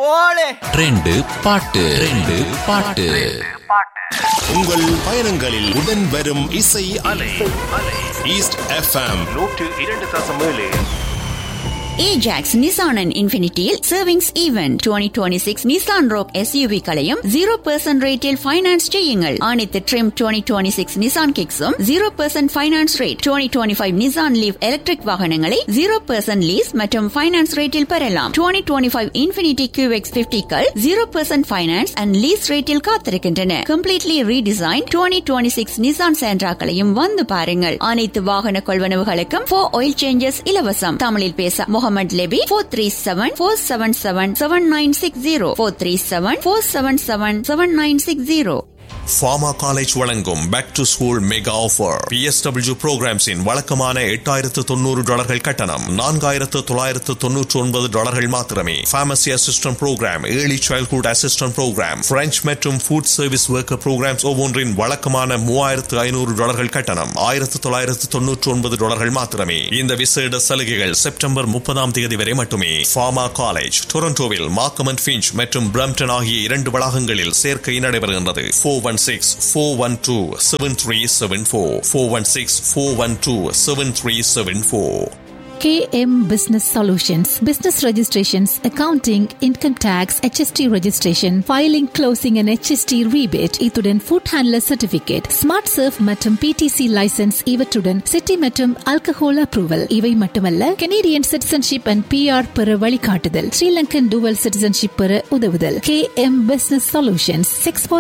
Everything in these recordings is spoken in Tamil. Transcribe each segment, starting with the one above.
போலே ட்ரெண்டு பாட்டு ட்ரெண்டு பாட்டு உங்கள் பயணங்களில் உடன் வரும் இசை அலை ஈஸ்ட் எஃப்எம் நூற்று இரண்டு தசம் ஏழு ஏஜாக்ஸ் நிசான் அண்ட் இன்ஃபினிட்டியில் savings event twenty twenty six Nissan Rogue SUV களையும் ஜீரோ பர்சன்ட் ரேட்டில் ஃபைனான்ஸ் செய்யுங்கள் அனைத்து trim twenty twenty six Nissan கிக்ஸும் zero percent finance rate twenty twenty five Nissan Leaf electric வாகனங்களை ஜீரோ பர்சன்ட் லீஸ் மற்றும் ஃபைனான்ஸ் ரேட்டில் பெறலாம் twenty twenty five Infiniti QX பிப்டிக்கள் zero percent finance and lease ரேட்டில் காத்திருக்கின்றன completely redesign twenty twenty six Nissan சேண்ட்ராக்களையும் வந்து பாருங்கள் அனைத்து வாகன கொள்வனவுகளுக்கும் ஃபோர் ஆயில் சேஞ்சஸ் இலவசம் தமிழில் பேச Muhammad Lebbe four three seven four seven seven seven nine six zero four three seven four seven seven seven nine six zero pharma college வழங்கும் back to school mega offer PSW ப்ரோக்ராம்ஸின் வழக்கமான எட்டாயிரத்து தொண்ணூறு டாலர்கள் கட்டணம் நான்காயிரத்து தொள்ளாயிரத்து தொன்னூற்று ஒன்பது டாலர்கள் மாத்திரமே pharmacy assistant program early childhood assistant program French மற்றும் ஃபுட் சர்வீஸ் ஒர்க்கர் ப்ரோக்ராம்ஸ் ஒவ்வொன்றின் வழக்கமான மூவாயிரத்து ஐநூறு டாலர்கள் கட்டணம் ஆயிரத்து தொள்ளாயிரத்து தொன்னூற்று ஒன்பது டாலர்கள் மாத்திரமே இந்த விசேட சலுகைகள் செப்டம்பர் முப்பதாம் தேதி வரை மட்டுமே ஃபார்மா காலேஜ் டொரண்டோவில் மார்க்கம் அண்ட் ஃபிஞ்ச் மற்றும் பிரம்டன் ஆகிய இரண்டு வளாகங்களில் சேர்க்கை நடைபெறுகின்றது four one six four one two seven three seven four four one six four one two seven three seven four KM Business Solutions, business registrations, accounting, income tax, HST registration, filing, closing and HST rebate, இத்துடன் food handler certificate, smart surf மற்றும் PTC license இவற்றுடன் city மற்றும் alcohol approval இவை மட்டுமல்ல Canadian citizenship and PR பெற வழிகாட்டுதல் Sri dual citizenship பெற உதவுதல் KM Business Solutions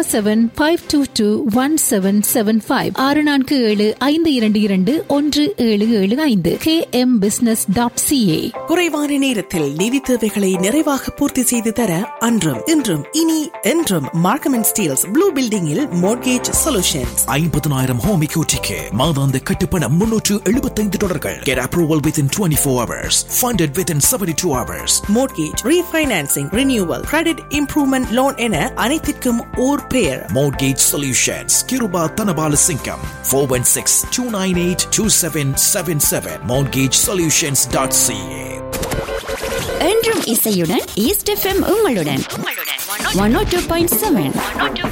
647-522-1775 ஆறு நான்கு ஏழு ஐந்து இரண்டு இரண்டு ஒன்று ஏழு ஏழு ஐந்து KM Business dot CA குறைவான நேரத்தில் நிதி தேவைகளை நிறைவாக பூர்த்தி செய்து தர அன்றும் இன்றும் இனி என்றும் மார்க்கம் அண்ட் ஸ்டீல்ஸ் ப்ளூ பில்டிங்கில் மோர்கேஜ் சொல்யூஷன்ஸ் ஐம்பதனாயிரம் ஹோம் இக்யூட்டிக்கு மாதாந்த கட்டுப்பணம் முன்னூற்று எழுபத்தைந்து டாலர்கள் get approval within twenty four hours funded within seventy two hours mortgage refinancing renewal credit improvement loan என அனைத்திற்கும் ஓர் பெயர் Mortgage Solutions, Kiruba Tanabala Singham, 416 298 2777, mortgagesolutions.ca. என்றும் இசையுடன் ஈஸ்ட் எஃப்எம் உங்களுடன் one O two point seven